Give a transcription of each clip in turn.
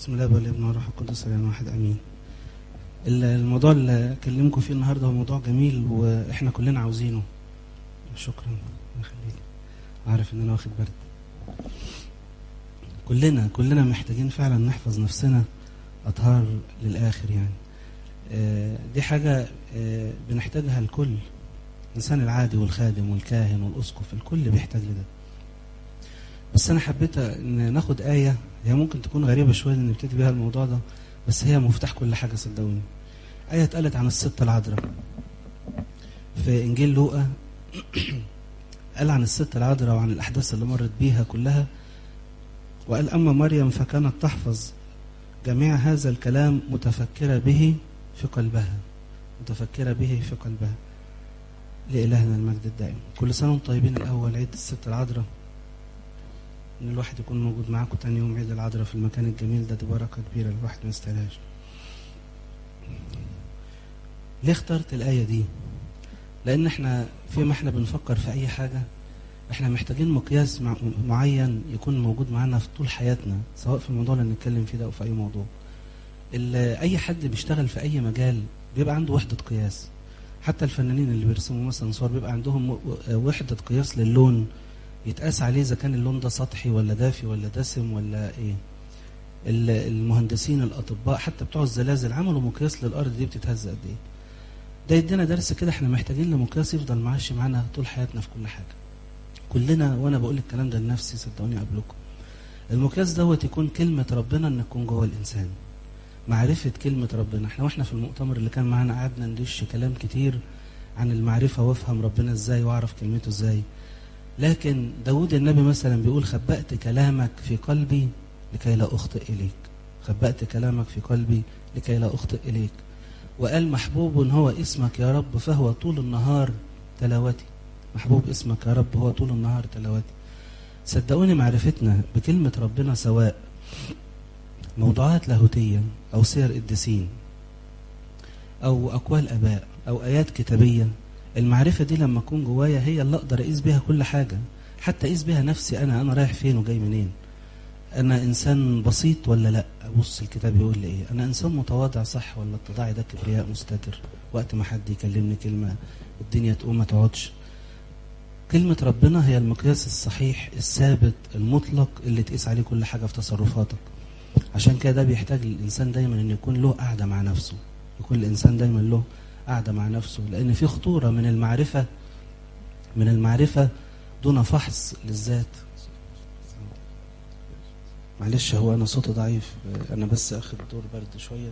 بسم الله والابن والروح القدس الان واحد امين الموضوع اللي اكلمكم فيه النهارده هو موضوع جميل واحنا كلنا عاوزينه شكرا الله يخليك عارف ان انا واخد برد كلنا كلنا محتاجين فعلا نحفظ نفسنا اطهار للاخر يعني آه، دي حاجه آه، بنحتاجها الكل الانسان العادي والخادم والكاهن والاسقف الكل بيحتاج لده بس انا حبيت ان ناخد ايه هي ممكن تكون غريبه شويه ان نبتدي بيها الموضوع ده بس هي مفتاح كل حاجه صدقوني ايه اتقالت عن الست العذراء في انجيل لوقا قال عن الست العذراء وعن الاحداث اللي مرت بيها كلها وقال اما مريم فكانت تحفظ جميع هذا الكلام متفكره به في قلبها متفكره به في قلبها لإلهنا المجد الدائم كل سنة وانتم طيبين الأول عيد الست العذراء إن الواحد يكون موجود معاكم تاني يوم عيد العذراء في المكان الجميل ده دي بركة كبيرة الواحد ما يستاهلهاش ليه اخترت الآية دي؟ لأن احنا فيما احنا بنفكر في أي حاجة احنا محتاجين مقياس مع معين يكون موجود معانا في طول حياتنا سواء في الموضوع اللي بنتكلم فيه ده أو في أي موضوع أي حد بيشتغل في أي مجال بيبقى عنده وحدة قياس حتى الفنانين اللي بيرسموا مثلا صور بيبقى عندهم وحدة قياس للون يتقاس عليه إذا كان اللون ده سطحي ولا دافي ولا دسم ولا إيه المهندسين الأطباء حتى بتوع الزلازل عملوا مقياس للأرض دي بتتهز قد إيه ده يدينا درس كده احنا محتاجين لمقياس يفضل ماشي معانا طول حياتنا في كل حاجة كلنا وأنا بقول الكلام ده لنفسي صدقوني قبلكم المقياس دوت يكون كلمة ربنا إن تكون جوه الإنسان معرفة كلمة ربنا احنا واحنا في المؤتمر اللي كان معانا قعدنا ندش كلام كتير عن المعرفة وافهم ربنا ازاي واعرف كلمته ازاي لكن داود النبي مثلا بيقول خبأت كلامك في قلبي لكي لا أخطئ إليك خبأت كلامك في قلبي لكي لا أخطئ إليك وقال محبوب هو اسمك يا رب فهو طول النهار تلاوتي محبوب اسمك يا رب هو طول النهار تلاوتي صدقوني معرفتنا بكلمة ربنا سواء موضوعات لاهوتية أو سير قديسين أو أقوال آباء أو آيات كتابية المعرفة دي لما أكون جوايا هي اللي أقدر أقيس بيها كل حاجة حتى أقيس بيها نفسي أنا أنا رايح فين وجاي منين أنا إنسان بسيط ولا لأ أبص الكتاب يقول لي إيه أنا إنسان متواضع صح ولا اتضاعي ده كبرياء مستتر وقت ما حد يكلمني كلمة الدنيا تقوم ما تقعدش كلمة ربنا هي المقياس الصحيح الثابت المطلق اللي تقيس عليه كل حاجة في تصرفاتك عشان كده ده بيحتاج الانسان دايما ان يكون له قعده مع نفسه يكون الانسان دايما له قعده مع نفسه لان في خطوره من المعرفه من المعرفه دون فحص للذات معلش هو انا صوتي ضعيف انا بس اخد دور برد شويه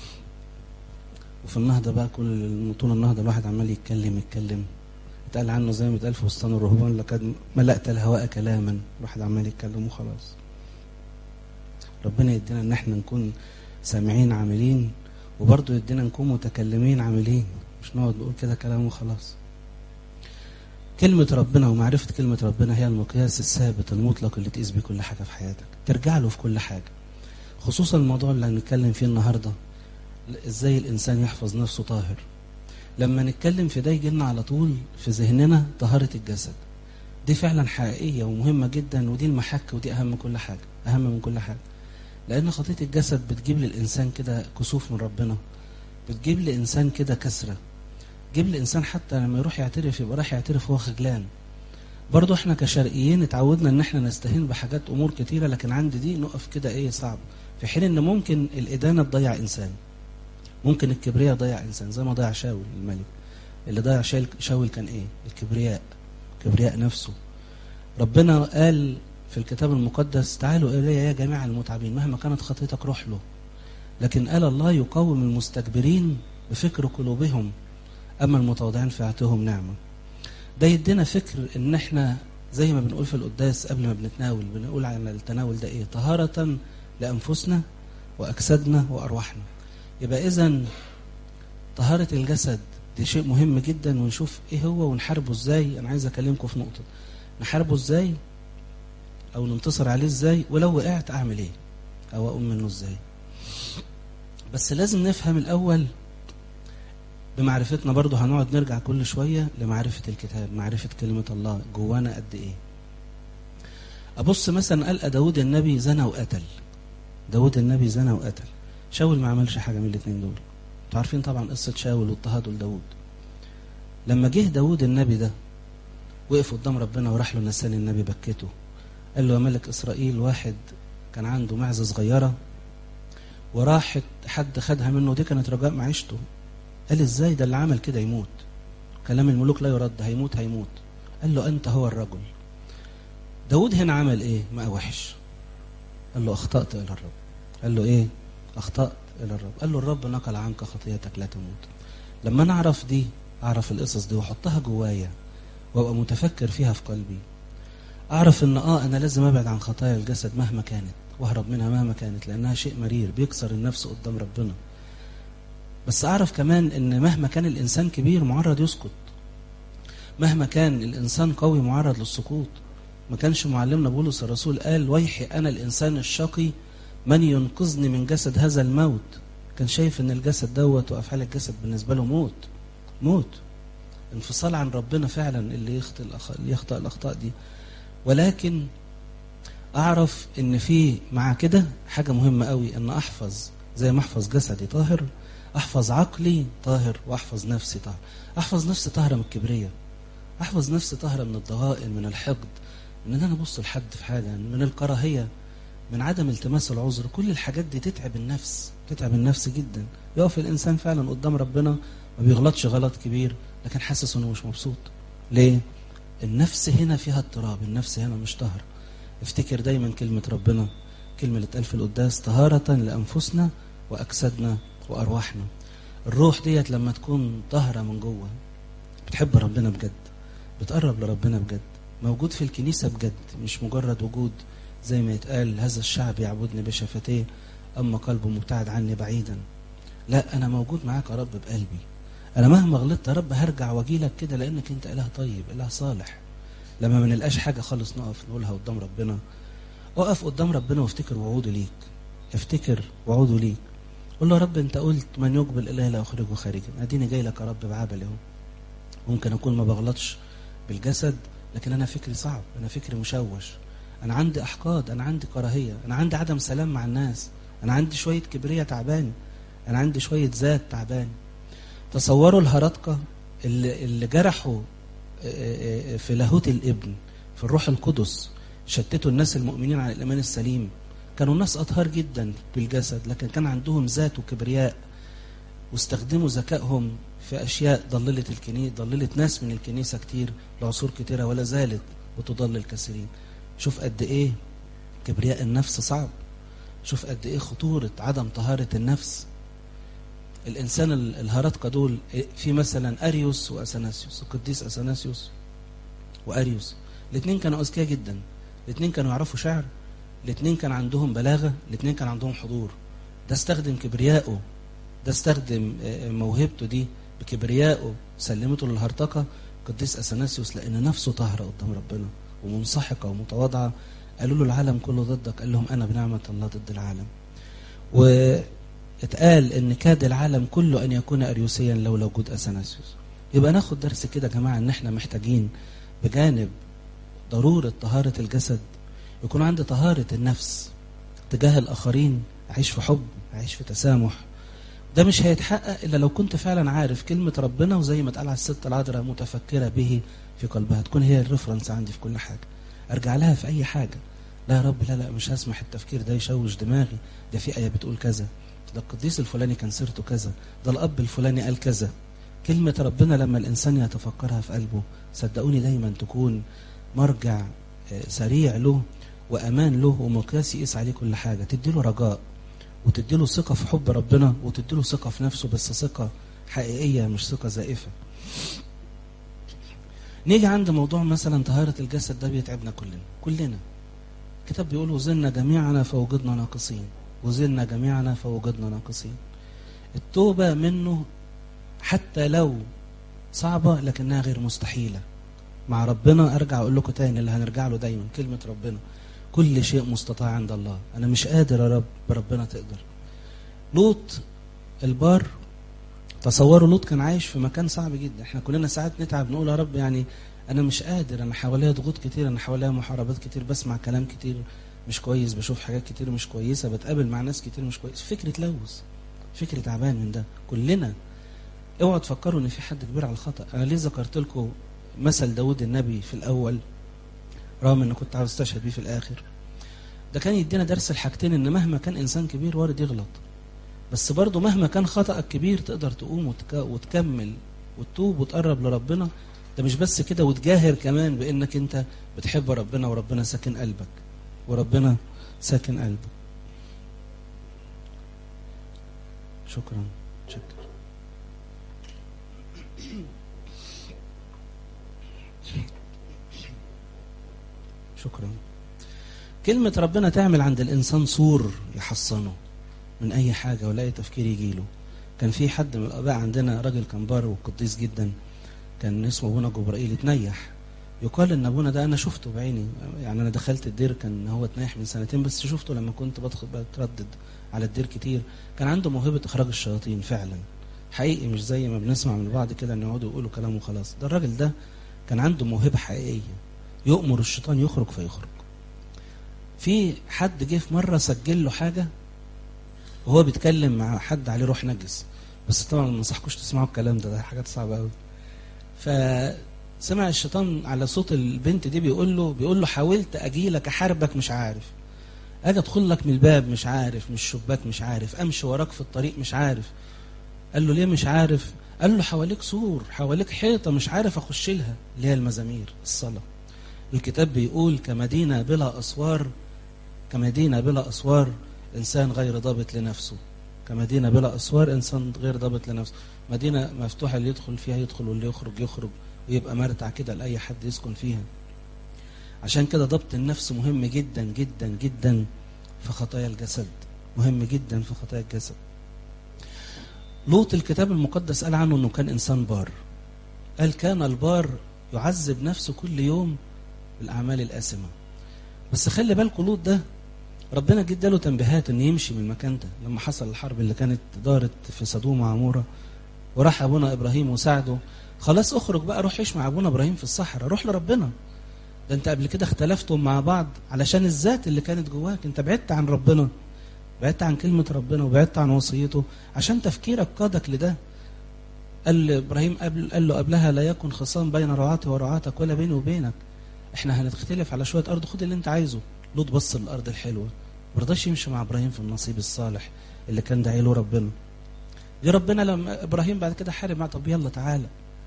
وفي النهضه بقى كل طول النهضه الواحد عمال يتكلم يتكلم اتقال عنه زي ما اتقال في وسطان الرهبان لقد ملأت الهواء كلاما الواحد عمال يتكلم وخلاص ربنا يدينا ان احنا نكون سامعين عاملين وبرضه يدينا نكون متكلمين عاملين مش نقعد نقول كده كلام وخلاص كلمة ربنا ومعرفة كلمة ربنا هي المقياس الثابت المطلق اللي تقيس بيه كل حاجة في حياتك ترجع له في كل حاجة خصوصا الموضوع اللي هنتكلم فيه النهاردة ازاي الانسان يحفظ نفسه طاهر لما نتكلم في ده يجي لنا على طول في ذهننا طهارة الجسد دي فعلا حقيقية ومهمة جدا ودي المحك ودي أهم كل حاجة أهم من كل حاجة لأن خطية الجسد بتجيب للإنسان كده كسوف من ربنا بتجيب لإنسان كده كسرة تجيب لإنسان حتى لما يروح يعترف يبقى راح يعترف هو خجلان برضو احنا كشرقيين اتعودنا ان احنا نستهين بحاجات امور كتيرة لكن عند دي نقف كده ايه صعب في حين ان ممكن الادانة تضيع انسان ممكن الكبرياء تضيع انسان زي ما ضيع شاول الملك اللي ضيع شاول كان ايه الكبرياء كبرياء نفسه ربنا قال في الكتاب المقدس تعالوا إلي يا جميع المتعبين مهما كانت خطيتك روح له لكن قال الله يقاوم المستكبرين بفكر قلوبهم أما المتواضعين فيعطيهم نعمة ده يدينا فكر إن إحنا زي ما بنقول في القداس قبل ما بنتناول بنقول عن التناول ده إيه طهارة لأنفسنا وأجسادنا وأرواحنا يبقى إذا طهارة الجسد دي شيء مهم جدا ونشوف إيه هو ونحاربه إزاي أنا عايز أكلمكم في نقطة نحاربه إزاي او ننتصر عليه ازاي ولو وقعت اعمل ايه او اقوم منه ازاي بس لازم نفهم الاول بمعرفتنا برضو هنقعد نرجع كل شوية لمعرفة الكتاب معرفة كلمة الله جوانا قد ايه ابص مثلا قال داود النبي زنى وقتل داود النبي زنى وقتل شاول ما عملش حاجة من الاثنين دول انتوا عارفين طبعا قصة شاول واضطهاده لداود لما جه داود النبي ده وقف قدام ربنا وراح له نسان النبي بكته قال له يا ملك إسرائيل واحد كان عنده معزة صغيرة وراحت حد خدها منه دي كانت رجاء معيشته قال ازاي ده اللي عمل كده يموت كلام الملوك لا يرد هيموت هيموت قال له أنت هو الرجل داود هنا عمل ايه ما وحش قال له أخطأت إلى الرب قال له ايه أخطأت إلى الرب قال له الرب نقل عنك خطيتك لا تموت لما أنا أعرف دي أعرف القصص دي وأحطها جوايا وأبقى متفكر فيها في قلبي أعرف إن آه أنا لازم أبعد عن خطايا الجسد مهما كانت وأهرب منها مهما كانت لأنها شيء مرير بيكسر النفس قدام ربنا بس أعرف كمان إن مهما كان الإنسان كبير معرض يسقط مهما كان الإنسان قوي معرض للسقوط ما كانش معلمنا بولس الرسول قال ويحي أنا الإنسان الشقي من ينقذني من جسد هذا الموت كان شايف ان الجسد دوت وافعال الجسد بالنسبه له موت موت انفصال عن ربنا فعلا اللي يخطئ اللي يخطئ الاخطاء دي ولكن اعرف ان في مع كده حاجه مهمه قوي ان احفظ زي ما احفظ جسدي طاهر احفظ عقلي طاهر واحفظ نفسي طاهر احفظ نفسي طاهره من الكبرياء احفظ نفسي طاهره من الضغائن من الحقد من ان انا ابص لحد في حاجه من الكراهيه من عدم التماس العذر كل الحاجات دي تتعب النفس تتعب النفس جدا يقف الانسان فعلا قدام ربنا ما بيغلطش غلط كبير لكن حاسس انه مش مبسوط ليه النفس هنا فيها اضطراب النفس هنا مش طاهره افتكر دايما كلمه ربنا كلمه اللي اتقال في القداس طهاره لانفسنا واجسادنا وارواحنا الروح ديت لما تكون طاهره من جوه بتحب ربنا بجد بتقرب لربنا بجد موجود في الكنيسه بجد مش مجرد وجود زي ما يتقال هذا الشعب يعبدني بشفتيه أما قلبه مبتعد عني بعيدا لا أنا موجود معاك يا رب بقلبي أنا مهما غلطت يا رب هرجع واجي لك كده لأنك أنت إله طيب إله صالح لما ما نلقاش حاجة خالص نقف نقولها قدام ربنا اقف قدام ربنا وافتكر وعوده ليك افتكر وعوده ليك قول له يا رب أنت قلت من يقبل إله لا أخرجه خارجا أديني جاي لك يا رب بعبل أهو ممكن أكون ما بغلطش بالجسد لكن أنا فكري صعب أنا فكري مشوش انا عندي احقاد انا عندي كراهيه انا عندي عدم سلام مع الناس انا عندي شويه كبريه تعبان انا عندي شويه ذات تعبان تصوروا الهرطقه اللي, اللي جرحوا في لاهوت الابن في الروح القدس شتتوا الناس المؤمنين عن الايمان السليم كانوا ناس اطهار جدا بالجسد لكن كان عندهم ذات وكبرياء واستخدموا ذكائهم في اشياء ضللت الكنيسه ضللت ناس من الكنيسه كتير لعصور كتيره ولا زالت بتضلل كثيرين شوف قد ايه كبرياء النفس صعب شوف قد ايه خطورة عدم طهارة النفس الانسان الهرطقة دول في مثلا اريوس واثناسيوس القديس اثناسيوس واريوس الاثنين كانوا اذكياء جدا الاثنين كانوا يعرفوا شعر الاثنين كان عندهم بلاغة الاثنين كان عندهم حضور ده استخدم كبريائه ده استخدم موهبته دي بكبريائه سلمته للهرطقة قديس اثناسيوس لان نفسه طاهرة قدام ربنا ومنسحقة ومتواضعة قالوا له العالم كله ضدك قال لهم أنا بنعمة الله ضد العالم واتقال إن كاد العالم كله أن يكون أريوسيا لولا وجود أثناسيوس يبقى ناخد درس كده يا جماعة إن إحنا محتاجين بجانب ضرورة طهارة الجسد يكون عندي طهارة النفس تجاه الآخرين أعيش في حب أعيش في تسامح ده مش هيتحقق إلا لو كنت فعلا عارف كلمة ربنا وزي ما اتقال على الست العذراء متفكرة به في قلبها تكون هي الريفرنس عندي في كل حاجة ارجع لها في اي حاجة لا يا رب لا لا مش هسمح التفكير ده يشوش دماغي ده في آية بتقول كذا ده القديس الفلاني كان سيرته كذا ده الأب الفلاني قال كذا كلمة ربنا لما الإنسان يتفكرها في قلبه صدقوني دايما تكون مرجع سريع له وأمان له ومقياس يقيس عليه كل حاجة تديله رجاء وتديله ثقة في حب ربنا وتديله ثقة في نفسه بس ثقة حقيقية مش ثقة زائفة نيجي عند موضوع مثلا طهارة الجسد ده بيتعبنا كلنا كلنا الكتاب بيقول وزلنا جميعنا فوجدنا ناقصين وزلنا جميعنا فوجدنا ناقصين التوبة منه حتى لو صعبة لكنها غير مستحيلة مع ربنا ارجع اقول لكم تاني اللي هنرجع له دايما كلمة ربنا كل شيء مستطاع عند الله انا مش قادر يا رب ربنا تقدر لوط البار تصوروا لوط كان عايش في مكان صعب جدا احنا كلنا ساعات نتعب نقول يا رب يعني انا مش قادر انا حواليا ضغوط كتير انا حواليا محاربات كتير بسمع كلام كتير مش كويس بشوف حاجات كتير مش كويسه بتقابل مع ناس كتير مش كويس فكر تلوث فكر تعبان من ده كلنا اوعوا تفكروا ان في حد كبير على الخطا انا ليه ذكرت لكم مثل داود النبي في الاول رغم ان كنت عاوز استشهد بيه في الاخر ده كان يدينا درس الحاجتين ان مهما كان انسان كبير وارد يغلط بس برضه مهما كان خطأك كبير تقدر تقوم وتك... وتكمل وتتوب وتقرب لربنا ده مش بس كده وتجاهر كمان بانك انت بتحب ربنا وربنا ساكن قلبك وربنا ساكن قلبك شكرا شكرا شكرا كلمة ربنا تعمل عند الإنسان سور يحصنه من أي حاجة ولا أي تفكير يجيله كان في حد من الآباء عندنا راجل كان بار وقديس جدا كان اسمه أبونا جبرائيل اتنيح يقال ان ابونا ده انا شفته بعيني يعني انا دخلت الدير كان هو اتنيح من سنتين بس شفته لما كنت بدخل بتردد على الدير كتير كان عنده موهبه اخراج الشياطين فعلا حقيقي مش زي ما بنسمع من بعض كده ان يقعدوا يقولوا كلام وخلاص ده الراجل ده كان عنده موهبه حقيقيه يؤمر الشيطان يخرج فيخرج في حد جه في مره سجل له حاجه وهو بيتكلم مع حد عليه روح نجس بس طبعا ما انصحكوش تسمعوا الكلام ده ده حاجات صعبه قوي فسمع الشيطان على صوت البنت دي بيقول له بيقول له حاولت اجي لك احاربك مش عارف اجي ادخل لك من الباب مش عارف من الشباك مش عارف امشي وراك في الطريق مش عارف قال له ليه مش عارف قال له حواليك سور حواليك حيطه مش عارف اخش لها اللي هي المزامير الصلاه الكتاب بيقول كمدينه بلا اسوار كمدينه بلا اسوار انسان غير ضابط لنفسه كمدينه بلا اسوار انسان غير ضابط لنفسه مدينه مفتوحه اللي يدخل فيها يدخل واللي يخرج يخرج ويبقى مرتع كده لاي حد يسكن فيها عشان كده ضبط النفس مهم جدا جدا جدا في خطايا الجسد مهم جدا في خطايا الجسد لوط الكتاب المقدس قال عنه انه كان انسان بار قال كان البار يعذب نفسه كل يوم بالاعمال الآثمة بس خلي بالكم لوط ده ربنا جد له تنبيهات ان يمشي من المكان ده لما حصل الحرب اللي كانت دارت في سدوم وعموره وراح ابونا ابراهيم وساعده خلاص اخرج بقى روح عيش مع ابونا ابراهيم في الصحراء روح لربنا ده انت قبل كده اختلفتم مع بعض علشان الذات اللي كانت جواك انت بعدت عن ربنا بعدت عن كلمة ربنا وبعدت عن وصيته عشان تفكيرك قادك لده قال ابراهيم قبل قال له قبلها لا يكن خصام بين رعاتي ورعاتك ولا بيني وبينك احنا هنختلف على شويه ارض خد اللي انت عايزه لوط بص للارض الحلوه ما رضاش يمشي مع ابراهيم في النصيب الصالح اللي كان داعي له ربنا جه ربنا لما ابراهيم بعد كده حارب معاه طب يلا تعالى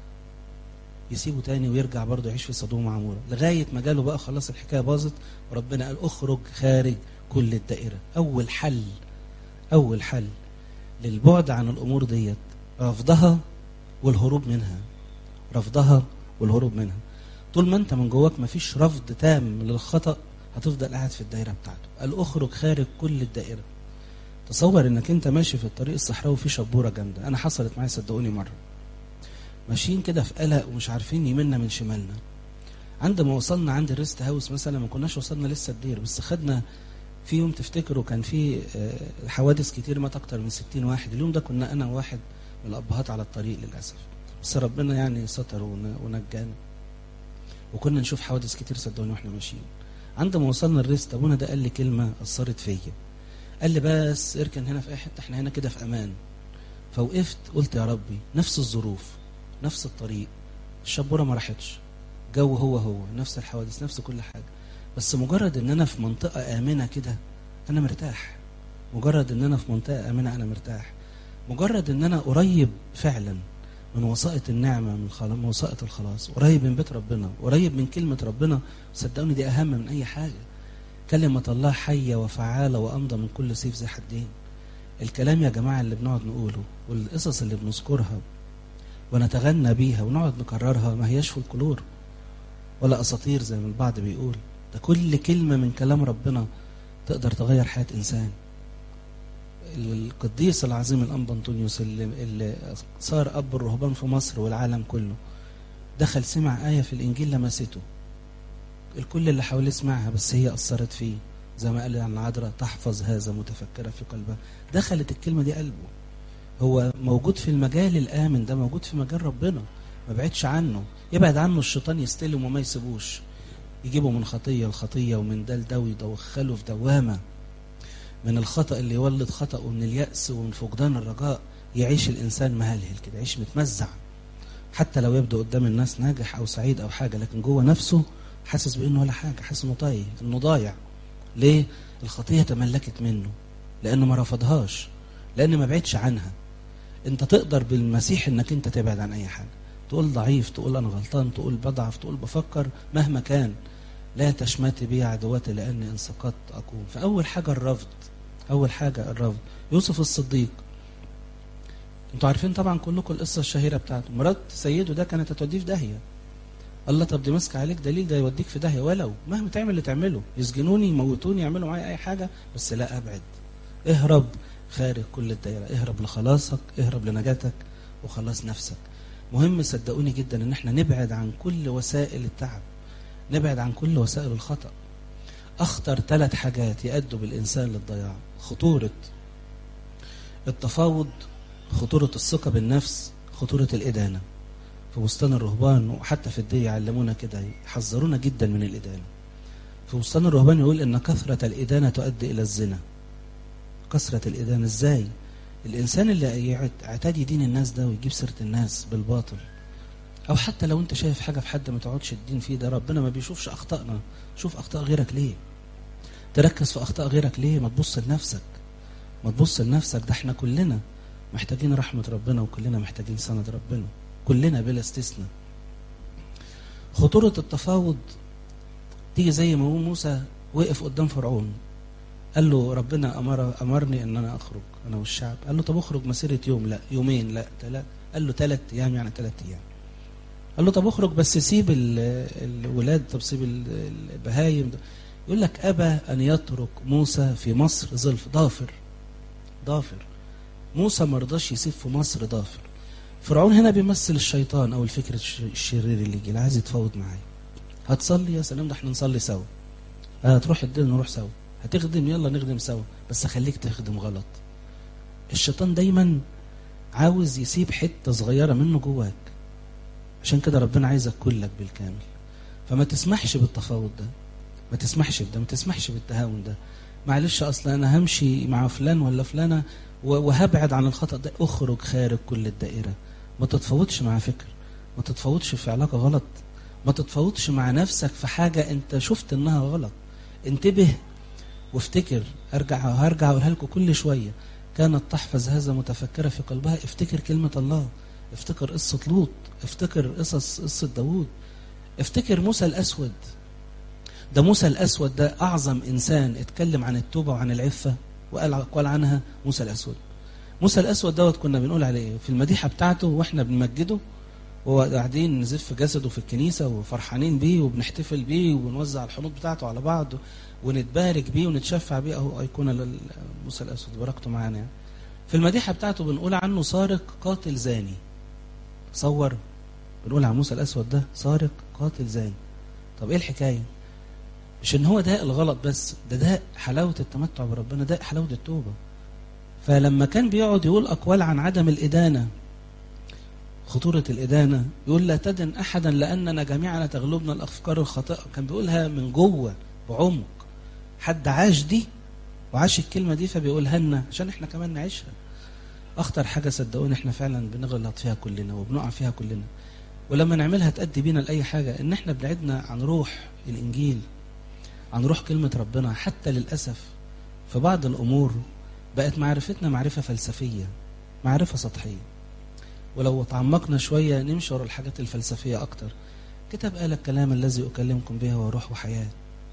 يسيبه تاني ويرجع برضه يعيش في صدوم وعموره لغايه ما جاله بقى خلاص الحكايه باظت وربنا قال اخرج خارج كل الدائره اول حل اول حل للبعد عن الامور ديت رفضها والهروب منها رفضها والهروب منها طول ما انت من جواك مفيش رفض تام للخطأ هتفضل قاعد في الدايرة بتاعته قال اخرج خارج كل الدائرة تصور انك انت ماشي في الطريق الصحراوي في شبورة جامدة انا حصلت معايا صدقوني مرة ماشيين كده في قلق ومش عارفين يمنا من شمالنا عندما وصلنا عند الريست هاوس مثلا ما كناش وصلنا لسه الدير بس خدنا في يوم تفتكروا كان في حوادث كتير مات اكتر من 60 واحد اليوم ده كنا انا واحد من الابهات على الطريق للاسف بس ربنا يعني ستر ونجانا وكنا نشوف حوادث كتير صدقوني واحنا ماشيين عندما وصلنا الريست ابونا ده قال لي كلمه اثرت فيا قال لي بس اركن هنا في اي حته احنا هنا كده في امان فوقفت قلت يا ربي نفس الظروف نفس الطريق الشبوره ما راحتش جو هو هو نفس الحوادث نفس كل حاجه بس مجرد ان انا في منطقه امنه كده انا مرتاح مجرد ان انا في منطقه امنه انا مرتاح مجرد ان انا قريب فعلا من وسائط النعمة من وسائط الخلاص قريب من بيت ربنا قريب من كلمة ربنا صدقوني دي أهم من أي حاجة كلمة الله حية وفعالة وأمضى من كل سيف ذي حدين الكلام يا جماعة اللي بنقعد نقوله والقصص اللي بنذكرها ونتغنى بيها ونقعد نكررها ما هياش فولكلور ولا أساطير زي ما البعض بيقول ده كل كلمة من كلام ربنا تقدر تغير حياة إنسان القديس العظيم الأنبا أنطونيوس اللي, اللي صار أب الرهبان في مصر والعالم كله دخل سمع آية في الإنجيل لمسته الكل اللي حواليه سمعها بس هي أثرت فيه زي ما قال عن العذراء تحفظ هذا متفكرة في قلبها دخلت الكلمة دي قلبه هو موجود في المجال الآمن ده موجود في مجال ربنا ما بعدش عنه يبعد عنه الشيطان يستلم وما يسيبوش يجيبه من خطيه لخطيه ومن ده لده ويدخله في دوامه من الخطا اللي يولد خطا ومن الياس ومن فقدان الرجاء يعيش الانسان مهلهل كده يعيش متمزع حتى لو يبدو قدام الناس ناجح او سعيد او حاجه لكن جوه نفسه حاسس بانه ولا حاجه حاسس انه تايه انه ضايع ليه الخطيه تملكت منه لانه ما رفضهاش لان ما بعدش عنها انت تقدر بالمسيح انك انت تبعد عن اي حاجه تقول ضعيف تقول انا غلطان تقول بضعف تقول بفكر مهما كان لا تشمتي بي عدوتي لاني ان سقطت اقوم فاول حاجه الرفض اول حاجه الرفض يوسف الصديق انتوا عارفين طبعا كلكم القصه الشهيره بتاعته مرات سيده ده كانت هتوديه في داهيه الله طب دي ماسكه عليك دليل ده يوديك في داهيه ولو مهما تعمل اللي تعمله يسجنوني يموتوني يعملوا معايا اي حاجه بس لا ابعد اهرب خارج كل الدائره اهرب لخلاصك اهرب لنجاتك وخلاص نفسك مهم صدقوني جدا ان احنا نبعد عن كل وسائل التعب نبعد عن كل وسائل الخطا اخطر ثلاث حاجات يؤدوا بالانسان للضياع خطوره التفاوض خطوره الثقه بالنفس خطوره الادانه في بستان الرهبان وحتى في الدية يعلمونا كده يحذرونا جدا من الإدانة في بستان الرهبان يقول إن كثرة الإدانة تؤدي إلى الزنا كثرة الإدانة إزاي الإنسان اللي اعتاد يدين الناس ده ويجيب سيرة الناس بالباطل أو حتى لو أنت شايف حاجة في حد ما تقعدش الدين فيه ده ربنا ما بيشوفش أخطائنا شوف أخطاء غيرك ليه تركز في أخطاء غيرك ليه ما تبص لنفسك ما تبص لنفسك ده احنا كلنا محتاجين رحمة ربنا وكلنا محتاجين سند ربنا كلنا بلا استثناء خطورة التفاوض تيجي زي ما موسى وقف قدام فرعون قال له ربنا أمر أمرني إن أنا أخرج أنا والشعب قال له طب اخرج مسيرة يوم لا يومين لا ثلاث قال له ثلاث أيام يعني ثلاث أيام قال له طب اخرج بس سيب الولاد طب سيب البهايم يقول لك أبى أن يترك موسى في مصر ظلف ضافر ضافر موسى ما رضاش يسيب في مصر ضافر فرعون هنا بيمثل الشيطان او الفكر الشرير اللي يجي عايز يتفاوض معايا هتصلي يا سلام ده احنا نصلي سوا هتروح الدين نروح سوا هتخدم يلا نخدم سوا بس خليك تخدم غلط الشيطان دايما عاوز يسيب حته صغيره منه جواك عشان كده ربنا عايزك كلك بالكامل فما تسمحش بالتفاوض ده ما تسمحش بده ما تسمحش بالتهاون ده معلش اصلا انا همشي مع فلان ولا فلانه وهبعد عن الخطا ده اخرج خارج كل الدائره ما تتفاوضش مع فكر ما تتفاوضش في علاقه غلط ما تتفاوضش مع نفسك في حاجه انت شفت انها غلط انتبه وافتكر ارجع هرجع اقولها لكم كل شويه كانت تحفظ هذا متفكره في قلبها افتكر كلمه الله افتكر قصه لوط افتكر قصص قصه داوود افتكر موسى الاسود ده موسى الاسود ده اعظم انسان اتكلم عن التوبه وعن العفه وقال قال عنها موسى الاسود موسى الاسود دوت كنا بنقول عليه في المديحه بتاعته واحنا بنمجده وقاعدين نزف جسده في الكنيسه وفرحانين بيه وبنحتفل بيه ونوزع الحنوط بتاعته على بعض ونتبارك بيه ونتشفع بيه اهو ايقونه لموسى الاسود بركته معانا يعني. في المديحه بتاعته بنقول عنه سارق قاتل زاني صور بنقول عن موسى الاسود ده سارق قاتل زاني طب ايه الحكايه مش ان هو ده الغلط بس ده ده حلاوه التمتع بربنا ده حلاوه التوبه فلما كان بيقعد يقول اقوال عن عدم الادانه خطوره الادانه يقول لا تدن احدا لاننا جميعا تغلبنا الافكار الخاطئه كان بيقولها من جوه بعمق حد عاش دي وعاش الكلمه دي فبيقولها لنا عشان احنا كمان نعيشها اخطر حاجه صدقوني احنا فعلا بنغلط فيها كلنا وبنقع فيها كلنا ولما نعملها تأدي بينا لأي حاجة إن إحنا بعدنا عن روح الإنجيل عن روح كلمة ربنا حتى للأسف في بعض الأمور بقت معرفتنا معرفة فلسفية معرفة سطحية ولو تعمقنا شوية نمشي ورا الحاجات الفلسفية أكتر كتاب قال الكلام الذي أكلمكم به هو روح وحياة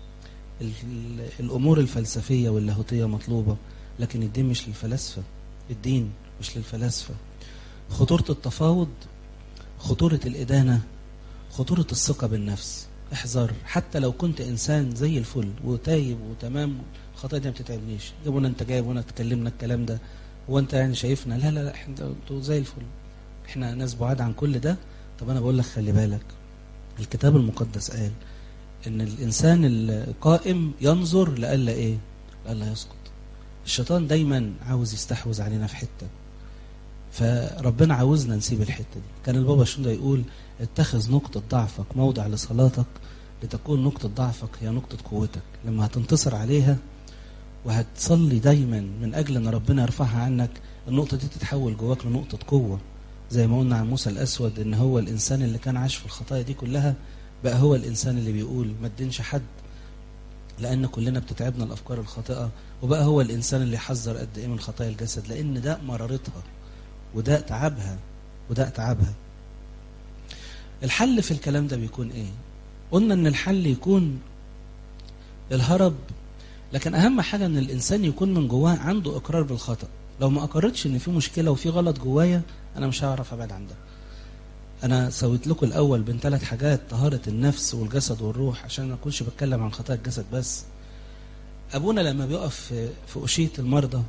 الأمور الفلسفية واللاهوتية مطلوبة لكن الدين مش للفلاسفة الدين مش للفلاسفة خطورة التفاوض خطورة الإدانة خطورة الثقة بالنفس احذر حتى لو كنت إنسان زي الفل وتايب وتمام الخطايا دي ما بتتعبنيش جابونا أنت جايب وانا تكلمنا الكلام ده هو أنت يعني شايفنا لا لا لا احنا زي الفل احنا ناس بعاد عن كل ده طب أنا بقول لك خلي بالك الكتاب المقدس قال إن الإنسان القائم ينظر لألا إيه لألا يسقط الشيطان دايما عاوز يستحوذ علينا في حته فربنا عاوزنا نسيب الحته دي كان البابا شنودة يقول اتخذ نقطة ضعفك موضع لصلاتك لتكون نقطة ضعفك هي نقطة قوتك لما هتنتصر عليها وهتصلي دايما من أجل أن ربنا يرفعها عنك النقطة دي تتحول جواك لنقطة قوة زي ما قلنا عن موسى الأسود إن هو الإنسان اللي كان عايش في الخطايا دي كلها بقى هو الإنسان اللي بيقول ما تدينش حد لأن كلنا بتتعبنا الأفكار الخاطئة وبقى هو الإنسان اللي يحذر قد إيه من خطايا الجسد لأن ده مرارتها وده تعبها وده تعبها الحل في الكلام ده بيكون إيه قلنا إن الحل يكون الهرب لكن أهم حاجة إن الإنسان يكون من جواه عنده إقرار بالخطأ لو ما أقررتش إن في مشكلة وفي غلط جوايا أنا مش هعرف أبعد عن ده أنا سويت لكم الأول بين ثلاث حاجات طهارة النفس والجسد والروح عشان ما أكونش بتكلم عن خطايا الجسد بس أبونا لما بيقف في, في أشية المرضى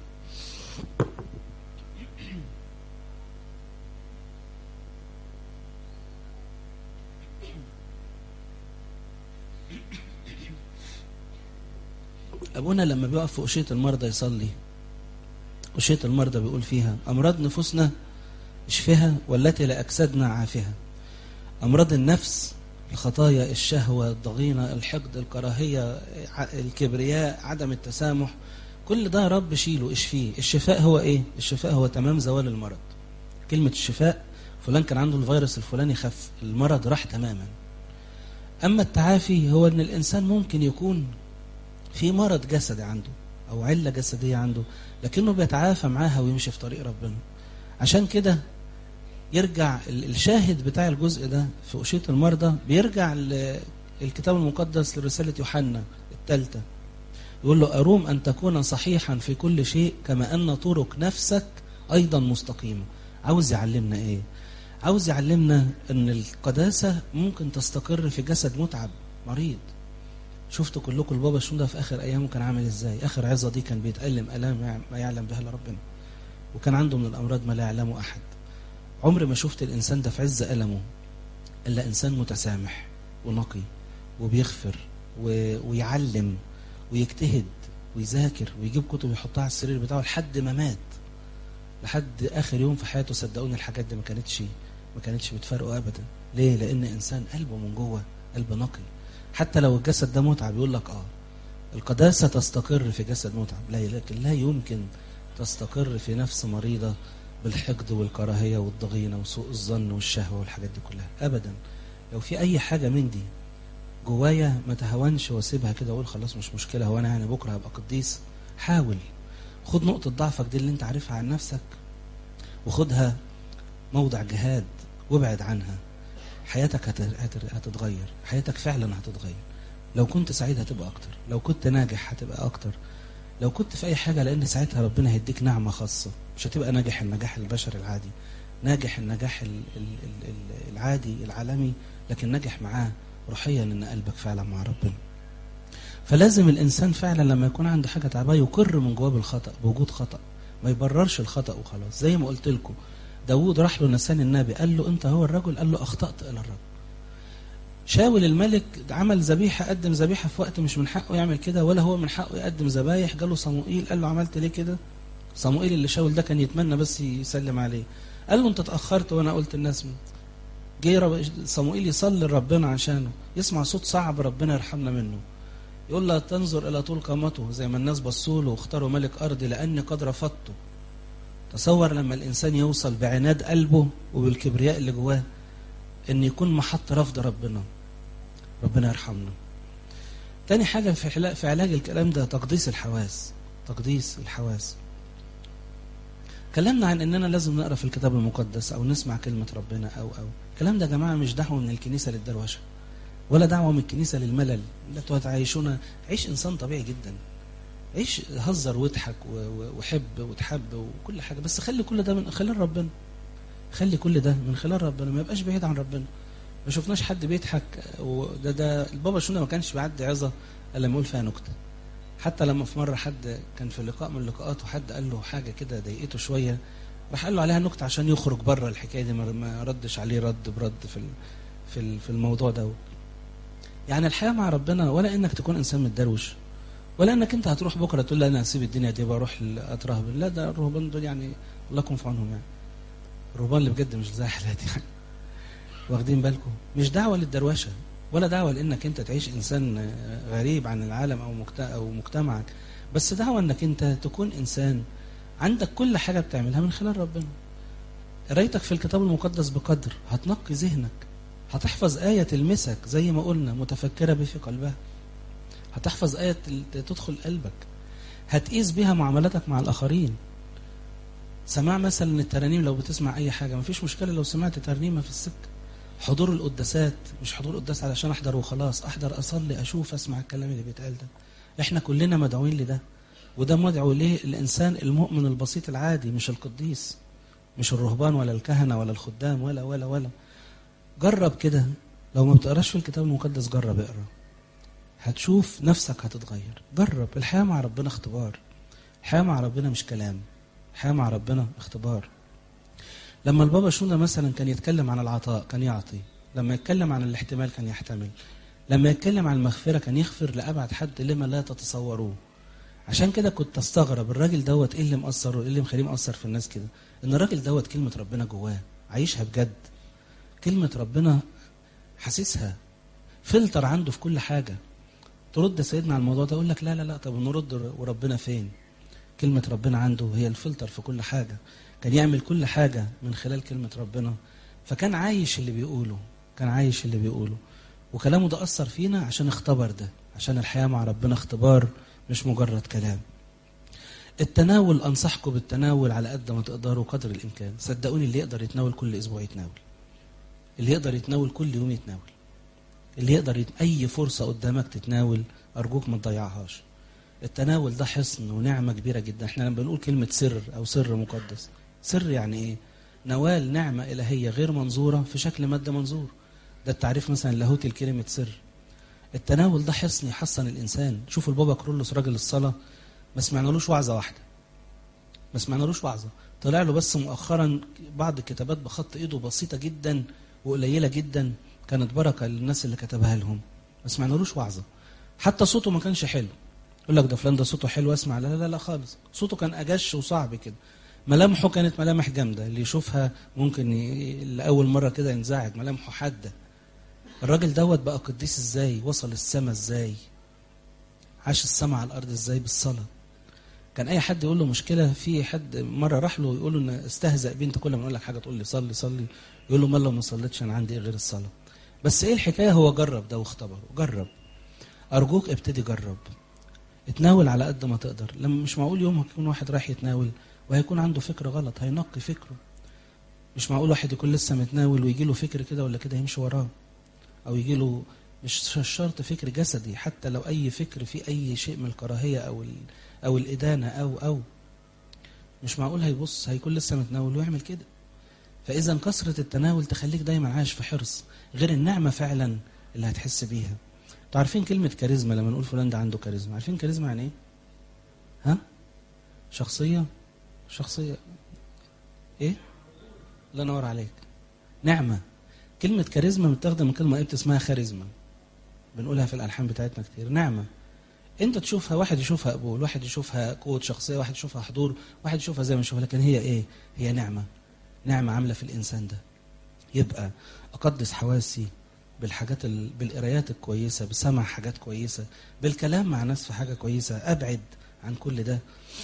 أبونا لما بيقف في أشية المرضى يصلي أشية المرضى بيقول فيها أمراض نفوسنا اشفها والتي لأجسادنا عافها أمراض النفس الخطايا الشهوة الضغينة الحقد الكراهية الكبرياء عدم التسامح كل ده رب شيله اشفيه الشفاء هو ايه الشفاء هو تمام زوال المرض كلمة الشفاء فلان كان عنده الفيروس الفلاني خف المرض راح تماما أما التعافي هو أن الإنسان ممكن يكون في مرض جسدي عنده أو علة جسدية عنده لكنه بيتعافى معاها ويمشي في طريق ربنا عشان كده يرجع الشاهد بتاع الجزء ده في أشية المرضى بيرجع الكتاب المقدس لرسالة يوحنا الثالثة يقول له أروم أن تكون صحيحا في كل شيء كما أن طرق نفسك أيضا مستقيمة عاوز يعلمنا إيه عاوز يعلمنا أن القداسة ممكن تستقر في جسد متعب مريض شفتوا كلكم البابا شنودة في آخر أيامه كان عامل إزاي آخر عظة دي كان بيتألم ألام ما يعلم بها إلا ربنا وكان عنده من الأمراض ما لا يعلمه أحد عمري ما شفت الإنسان ده في عز ألمه إلا إنسان متسامح ونقي وبيغفر و... ويعلم ويجتهد ويذاكر ويجيب كتب يحطها على السرير بتاعه لحد ما مات لحد آخر يوم في حياته صدقوني الحاجات دي ما كانتش ما كانتش بتفرقه أبدا ليه؟ لأن إنسان قلبه من جوه قلب نقي حتى لو الجسد ده متعب يقول لك آه القداسة تستقر في جسد متعب لا لكن لا يمكن تستقر في نفس مريضة بالحقد والكراهية والضغينة وسوء الظن والشهوة والحاجات دي كلها أبدا لو في أي حاجة من دي جوايا ما تهونش واسيبها كده واقول خلاص مش مشكلة هو أنا يعني بكرة هبقى قديس حاول خد نقطة ضعفك دي اللي أنت عارفها عن نفسك وخدها موضع جهاد وابعد عنها حياتك هتتغير حياتك فعلا هتتغير لو كنت سعيد هتبقى أكتر لو كنت ناجح هتبقى أكتر لو كنت في أي حاجة لأن ساعتها ربنا هيديك نعمة خاصة مش هتبقى ناجح النجاح البشري العادي ناجح النجاح العادي العالمي لكن ناجح معاه روحيا ان قلبك فعلا مع ربنا فلازم الانسان فعلا لما يكون عنده حاجه تعباه يقر من جواه بالخطا بوجود خطا ما يبررش الخطا وخلاص زي ما قلت لكم داوود راح له نسان النبي قال له انت هو الرجل قال له اخطات الى الرب شاول الملك عمل ذبيحه قدم ذبيحه في وقت مش من حقه يعمل كده ولا هو من حقه يقدم ذبايح جاله صموئيل قال له عملت ليه كده صموئيل اللي شاول ده كان يتمنى بس يسلم عليه قال له انت اتاخرت وانا قلت الناس من جه صموئيل يصلي لربنا عشانه يسمع صوت صعب ربنا يرحمنا منه يقول لا تنظر الى طول قامته زي ما الناس بصوا له واختاروا ملك ارضي لاني قد رفضته تصور لما الانسان يوصل بعناد قلبه وبالكبرياء اللي جواه ان يكون محط رفض ربنا ربنا يرحمنا تاني حاجة في في علاج الكلام ده تقديس الحواس تقديس الحواس كلامنا عن اننا لازم نقرا في الكتاب المقدس او نسمع كلمه ربنا او او الكلام ده يا جماعه مش دعوه من الكنيسه للدروشه ولا دعوه من الكنيسه للملل لا تعيشونا عيش انسان طبيعي جدا عيش هزر واضحك وحب وتحب وكل حاجه بس خلي كل ده من خلال ربنا خلي كل ده من خلال ربنا ما يبقاش بعيد عن ربنا ما شفناش حد بيضحك وده ده البابا شونا ما كانش بيعدي عظه الا لما يقول فيها نكته حتى لما في مره حد كان في لقاء من اللقاءات وحد قال له حاجه كده ضايقته شويه راح قال له عليها نكته عشان يخرج بره الحكايه دي ما ردش عليه رد برد في في في الموضوع ده يعني الحياه مع ربنا ولا انك تكون انسان متدروش ولا انك انت هتروح بكره تقول لا انا هسيب الدنيا دي واروح اترهبن لا ده الرهبان دول يعني الله يكون في عونهم يعني الرهبان اللي بجد مش زي حالاتي يعني واخدين بالكم مش دعوه للدروشه ولا دعوة لانك انت تعيش انسان غريب عن العالم او مجت- او مجتمعك بس دعوة انك انت تكون انسان عندك كل حاجة بتعملها من خلال ربنا قرايتك في الكتاب المقدس بقدر هتنقي ذهنك هتحفظ آية تلمسك زي ما قلنا متفكرة به في قلبها هتحفظ آية تل- تدخل قلبك هتقيس بيها معاملاتك مع الآخرين سماع مثلا الترانيم لو بتسمع أي حاجة مفيش مشكلة لو سمعت ترنيمة في السكة حضور القداسات مش حضور قداس علشان أحضر وخلاص أحضر أصلي أشوف أسمع الكلام اللي بيتقال ده إحنا كلنا مدعوين لده وده مدعو ليه الإنسان المؤمن البسيط العادي مش القديس مش الرهبان ولا الكهنة ولا الخدام ولا ولا ولا جرب كده لو ما بتقراش في الكتاب المقدس جرب اقرا هتشوف نفسك هتتغير جرب الحياة مع ربنا اختبار الحياة مع ربنا مش كلام الحياة مع ربنا اختبار لما البابا شونا مثلا كان يتكلم عن العطاء كان يعطي لما يتكلم عن الاحتمال كان يحتمل لما يتكلم عن المغفرة كان يغفر لأبعد حد لما لا تتصوروه عشان كده كنت استغرب الراجل دوت ايه اللي مأثر وايه اللي مخليه مأثر في الناس كده ان الراجل دوت كلمة ربنا جواه عايشها بجد كلمة ربنا حاسسها فلتر عنده في كل حاجة ترد سيدنا على الموضوع ده يقول لك لا لا لا طب نرد وربنا فين كلمة ربنا عنده هي الفلتر في كل حاجة كان يعمل كل حاجة من خلال كلمة ربنا فكان عايش اللي بيقوله كان عايش اللي بيقوله وكلامه ده أثر فينا عشان اختبر ده عشان الحياة مع ربنا اختبار مش مجرد كلام التناول أنصحكم بالتناول على قد ما تقدروا قدر الإمكان صدقوني اللي يقدر يتناول كل أسبوع يتناول اللي يقدر يتناول كل يوم يتناول اللي يقدر يت... أي فرصة قدامك تتناول أرجوك ما تضيعهاش التناول ده حصن ونعمة كبيرة جدا احنا لما بنقول كلمة سر أو سر مقدس سر يعني إيه نوال نعمة إلهية غير منظورة في شكل مادة منظور ده التعريف مثلا لاهوتي لكلمة سر التناول ده حصن يحصن الإنسان شوفوا البابا كرولوس راجل الصلاة ما سمعنالوش وعظة واحدة ما سمعنالوش وعظة طلع له بس مؤخرا بعض الكتابات بخط ايده بسيطة جدا وقليلة جدا كانت بركة للناس اللي كتبها لهم ما سمعنالوش وعظة حتى صوته ما كانش حلو يقول لك ده فلان ده صوته حلو اسمع لا لا لا خالص صوته كان اجش وصعب كده ملامحه كانت ملامح جامده اللي يشوفها ممكن ي... لاول مره كده ينزعج ملامحه حاده الراجل دوت بقى قديس ازاي وصل السما ازاي عاش السما على الارض ازاي بالصلاه كان اي حد يقول له مشكله في حد مره راح له يقول له ان استهزأ بيه انت كل ما اقول لك حاجه تقول لي صلي صلي يقول له ما لو ما صليتش انا عندي ايه غير الصلاه بس ايه الحكايه هو جرب ده واختبره جرب ارجوك ابتدي جرب اتناول على قد ما تقدر لما مش معقول يوم هيكون واحد رايح يتناول وهيكون عنده فكر غلط هينقي فكره مش معقول واحد يكون لسه متناول ويجي له فكر كده ولا كده يمشي وراه او يجي له مش شرط فكر جسدي حتى لو اي فكر فيه اي شيء من الكراهيه او او الادانه او او مش معقول هيبص هيكون لسه متناول ويعمل كده فاذا كثره التناول تخليك دايما عايش في حرص غير النعمه فعلا اللي هتحس بيها انتوا عارفين كلمة كاريزما لما نقول فلان ده عنده كاريزما عارفين كاريزما يعني ايه؟ ها؟ شخصية شخصية ايه؟ الله ينور عليك نعمة كلمة كاريزما متاخدة من كلمة قبط اسمها خاريزما بنقولها في الألحان بتاعتنا كتير نعمة انت تشوفها واحد يشوفها قبول واحد يشوفها قوة شخصية واحد يشوفها حضور واحد يشوفها زي ما يشوفها لكن هي ايه؟ هي نعمة نعمة عاملة في الإنسان ده يبقى أقدس حواسي بالحاجات ال... بالقرايات الكويسه بسمع حاجات كويسه بالكلام مع ناس في حاجه كويسه ابعد عن كل ده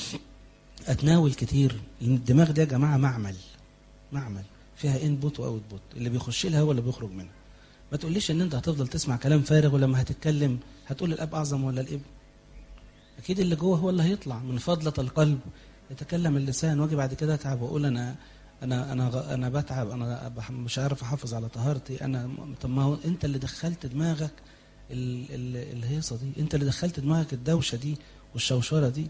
اتناول كتير الدماغ ده يا جماعه معمل معمل فيها انبوت واوتبوت اللي بيخش لها هو اللي بيخرج منها ما تقوليش ان انت هتفضل تسمع كلام فارغ ولما هتتكلم هتقول الاب اعظم ولا الابن اكيد اللي جوه هو اللي هيطلع من فضله القلب يتكلم اللسان واجي بعد كده اتعب واقول انا انا انا انا بتعب انا مش عارف احافظ على طهارتي انا طب ما هو انت اللي دخلت دماغك الهيصه دي انت اللي دخلت دماغك الدوشه دي والشوشره دي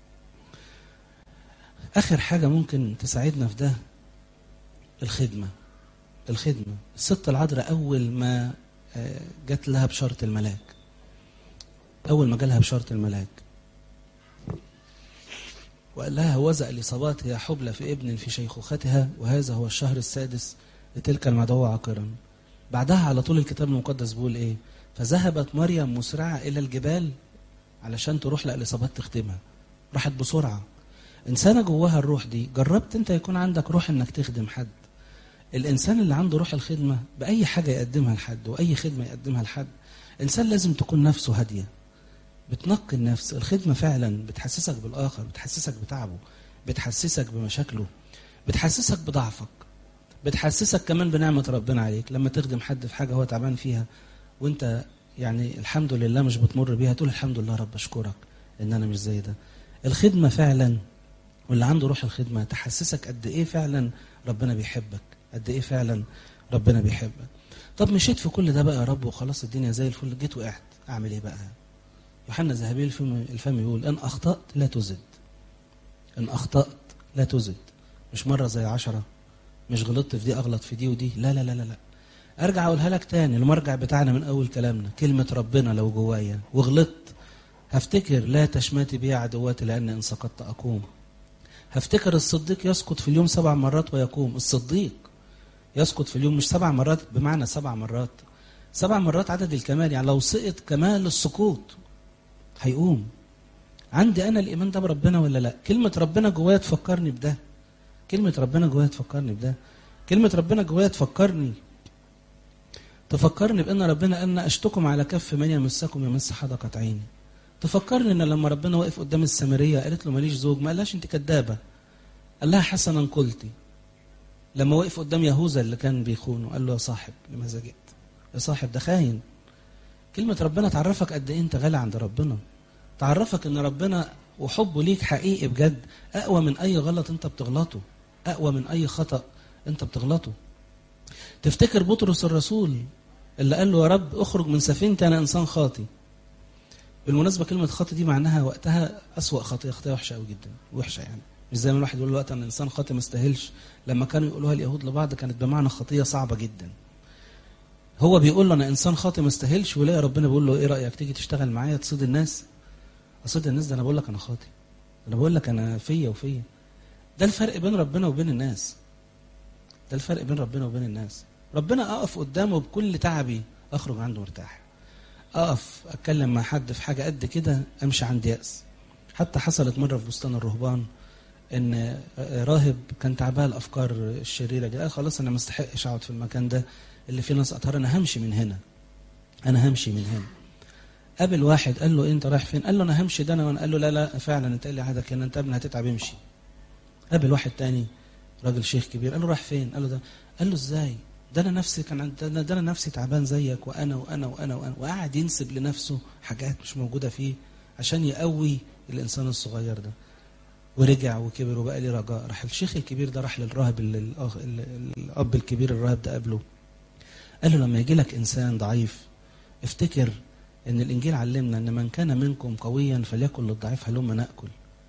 اخر حاجه ممكن تساعدنا في ده الخدمه الخدمه الست العذراء اول ما جات لها بشاره الملاك اول ما جالها بشاره الملاك وقال لها هوذا الإصابات هي حبلى في ابن في شيخوختها وهذا هو الشهر السادس لتلك المدعوة عاقرا بعدها على طول الكتاب المقدس بيقول ايه فذهبت مريم مسرعة إلى الجبال علشان تروح لإصابات تخدمها راحت بسرعة إنسانة جواها الروح دي جربت أنت يكون عندك روح إنك تخدم حد الانسان اللي عنده روح الخدمه باي حاجه يقدمها لحد واي خدمه يقدمها لحد انسان لازم تكون نفسه هاديه بتنقي النفس الخدمه فعلا بتحسسك بالاخر بتحسسك بتعبه بتحسسك بمشاكله بتحسسك بضعفك بتحسسك كمان بنعمه ربنا عليك لما تخدم حد في حاجه هو تعبان فيها وانت يعني الحمد لله مش بتمر بيها تقول الحمد لله رب اشكرك ان انا مش زي ده الخدمه فعلا واللي عنده روح الخدمه تحسسك قد ايه فعلا ربنا بيحبك قد ايه فعلا ربنا بيحبك طب مشيت في كل ده بقى يا رب وخلاص الدنيا زي الفل جيت وقعت اعمل ايه بقى يوحنا الذهبي الفم الفم يقول ان اخطات لا تزد ان اخطات لا تزد مش مره زي عشرة مش غلطت في دي اغلط في دي ودي لا لا لا لا, لا. ارجع اقولها لك تاني المرجع بتاعنا من اول كلامنا كلمه ربنا لو جوايا وغلطت هفتكر لا تشماتي بي عدواتي لان ان سقطت اقوم هفتكر الصديق يسقط في اليوم سبع مرات ويقوم الصديق يسقط في اليوم مش سبع مرات بمعنى سبع مرات سبع مرات عدد الكمال يعني لو سقط كمال السقوط هيقوم عندي انا الايمان ده بربنا ولا لا كلمه ربنا جوايا تفكرني بده كلمه ربنا جوايا تفكرني بده كلمه ربنا جوايا تفكرني تفكرني بان ربنا ان اشتكم على كف من يمسكم يمس حدقه عيني تفكرني ان لما ربنا وقف قدام السامريه قالت له ماليش زوج ما قالهاش انت كدابه قال لها حسنا قلتي لما وقف قدام يهوذا اللي كان بيخونه قال له يا صاحب لماذا جئت يا صاحب ده خاين كلمة ربنا تعرفك قد ايه انت غالي عند ربنا تعرفك ان ربنا وحبه ليك حقيقي بجد اقوى من اي غلط انت بتغلطه اقوى من اي خطأ انت بتغلطه تفتكر بطرس الرسول اللي قال له يا رب اخرج من سفينتي انا انسان خاطي بالمناسبه كلمه خاطي دي معناها وقتها اسوا خطيه خطيه وحشه قوي جدا وحشه يعني مش زي ما الواحد يقول وقت ان انسان خاطي ما يستاهلش لما كانوا يقولوها اليهود لبعض كانت بمعنى خطيه صعبه جدا هو بيقول له انا انسان خاطي ما استاهلش ولاقي ربنا بيقول له ايه رايك تيجي تشتغل معايا تصيد الناس اصيد الناس ده انا بقول لك انا خاطي انا بقول لك انا فيا وفيا ده الفرق بين ربنا وبين الناس ده الفرق بين ربنا وبين الناس ربنا اقف قدامه بكل تعبي اخرج عنده مرتاح اقف اتكلم مع حد في حاجه قد كده امشي عند ياس حتى حصلت مره في بستان الرهبان ان راهب كان تعبان الافكار الشريره دي قال خلاص انا ما استحقش اقعد في المكان ده اللي فيه ناس اطهار انا همشي من هنا انا همشي من هنا قابل واحد قال له انت رايح فين قال له انا همشي ده انا قال له لا لا فعلا انت قال لي عادك هنا انت ابني هتتعب امشي قابل واحد تاني راجل شيخ كبير قال له رايح فين قال له ده قال له ازاي ده انا نفسي كان عند ده, ده انا نفسي تعبان زيك وانا وانا وانا وانا وقعد ينسب لنفسه حاجات مش موجوده فيه عشان يقوي الانسان الصغير ده ورجع وكبر وبقى لي رجاء راح الشيخ الكبير ده راح للراهب اللي الأخ... الاب الكبير الراهب ده قابله قال له لما يجي لك انسان ضعيف افتكر ان الانجيل علمنا ان من كان منكم قويا فليكن للضعيف هلم ناكل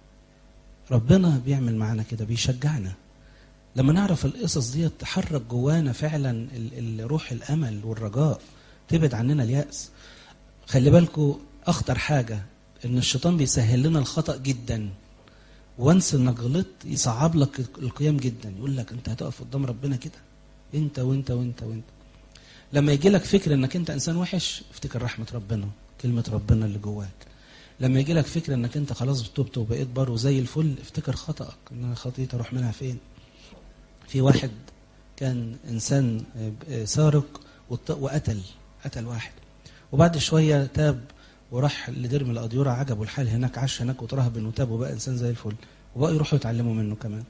ربنا بيعمل معانا كده بيشجعنا لما نعرف القصص دي تحرك جوانا فعلا الروح الامل والرجاء تبعد عننا الياس خلي بالكم اخطر حاجه ان الشيطان بيسهل لنا الخطا جدا وانس انك غلطت يصعب لك القيام جدا يقول لك انت هتقف قدام ربنا كده انت وانت وانت وانت لما يجي لك فكر انك انت انسان وحش افتكر رحمه ربنا كلمه ربنا اللي جواك لما يجي لك فكره انك انت خلاص تبت وبقيت بر وزي الفل افتكر خطأك ان انا خطيتي اروح منها فين في واحد كان انسان سارق وقتل قتل واحد وبعد شويه تاب وراح لدرم الاديره عجبه الحال هناك عاش هناك وترهب وتاب وبقى انسان زي الفل وبقى يروحوا يتعلموا منه كمان